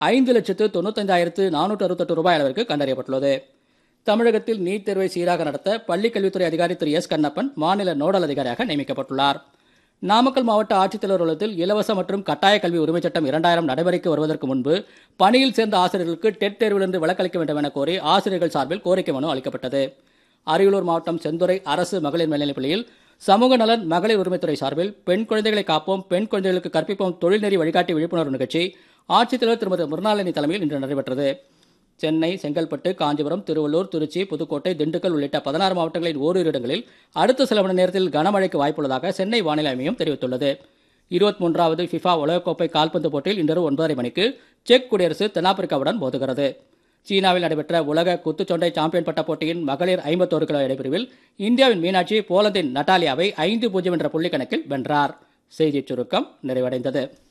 ஐந்து லட்சத்து தொண்ணூத்தைந்தாயிரத்து நானூற்று அறுபத்தெட்டு ரூபாய் அளவிற்கு கண்டறியப்பட்டுள்ளது தமிழகத்தில் நீட் தேர்வை சீராக நடத்த பள்ளிக் கல்வித்துறை அதிகாரி திரு எஸ் கண்ணப்பன் மாநில நோடல் அதிகாரியாக நியமிக்கப்பட்டுள்ளார் நாமக்கல் மாவட்ட ஆட்சித்தலைவர் அலுவலகத்தில் இலவச மற்றும் கட்டாய கல்வி உரிமைச் சட்டம் இரண்டாயிரம் நடைமுறைக்கு வருவதற்கு முன்பு பணியில் சேர்ந்த ஆசிரியர்களுக்கு டெட் தேர்விலிருந்து விலக்களிக்க வேண்டும் என கோரி ஆசிரியர்கள் சார்பில் கோரிக்கை மனு அளிக்கப்பட்டது அரியலூர் மாவட்டம் செந்துறை அரசு மகளிர் மேல்நிலைப் பள்ளியில் சமூக நலன் மகளிர் உரிமைத்துறை சார்பில் பெண் குழந்தைகளை காப்போம் பெண் குழந்தைகளுக்கு கற்பிப்போம் தொழில்நெறி வழிகாட்டி விழிப்புணர்வு நிகழ்ச்சி ஆட்சித்தலைவர் திருமதி மிருணாளினி தலைமையில் இன்று நடைபெற்றது சென்னை செங்கல்பட்டு காஞ்சிபுரம் திருவள்ளூர் திருச்சி புதுக்கோட்டை திண்டுக்கல் உள்ளிட்ட பதினாறு மாவட்டங்களின் ஓரிரு இடங்களில் அடுத்த சில மணி நேரத்தில் கனமழைக்கு வாய்ப்புள்ளதாக சென்னை வானிலை மையம் தெரிவித்துள்ளது இருபத்தி மூன்றாவது ஃபிஃபா உலகக்கோப்பை கால்பந்து போட்டியில் இன்று ஒன்பதரை மணிக்கு செக் குடியரசு தென்னாப்பிரிக்காவுடன் மோதுகிறது சீனாவில் நடைபெற்ற உலக குத்துச்சண்டை சாம்பியன் பட்ட போட்டியின் மகளிர் ஐம்பத்தோரு கிலோ இடைப்பிரிவில் இந்தியாவின் மீனாட்சி போலந்தின் நட்டாலியாவை ஐந்து பூஜ்ஜியம் என்ற புள்ளி கணக்கில் வென்றார் செய்திச் சுருக்கம் நிறைவடைந்தது